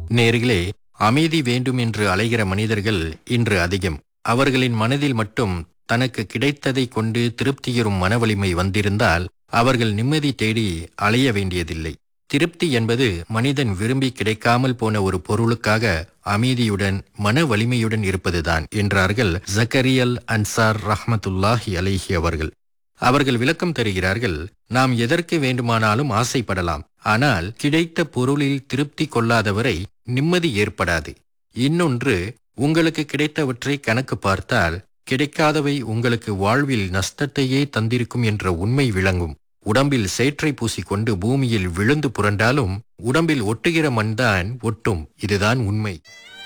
நேர்களே அமைதி வேண்டும் என்று அலைகிற மனிதர்கள் இன்று அதிகம் அவர்களின் மனதில் மட்டும் தனக்கு கிடைத்ததை கொண்டு திருப்தியுறும் மனவலிமை வந்திருந்தால் அவர்கள் நிம்மதி தேடி அலைய வேண்டியதில்லை திருப்தி என்பது மனிதன் விரும்பி கிடைக்காமல் போன ஒரு பொருளுக்காக அமைதியுடன் மன வலிமையுடன் இருப்பதுதான் என்றார்கள் ஜக்கரியல் அன்சார் ரஹ்மத்துல்லாஹி அலைஹி அவர்கள் அவர்கள் விளக்கம் தருகிறார்கள் நாம் எதற்கு வேண்டுமானாலும் ஆசைப்படலாம் ஆனால் கிடைத்த பொருளில் திருப்தி கொள்ளாதவரை நிம்மதி ஏற்படாது இன்னொன்று உங்களுக்கு கிடைத்தவற்றை கணக்கு பார்த்தால் கிடைக்காதவை உங்களுக்கு வாழ்வில் நஷ்டத்தையே தந்திருக்கும் என்ற உண்மை விளங்கும் உடம்பில் சேற்றை பூசிக்கொண்டு பூமியில் விழுந்து புரண்டாலும் உடம்பில் ஒட்டுகிற மண்தான் ஒட்டும் இதுதான் உண்மை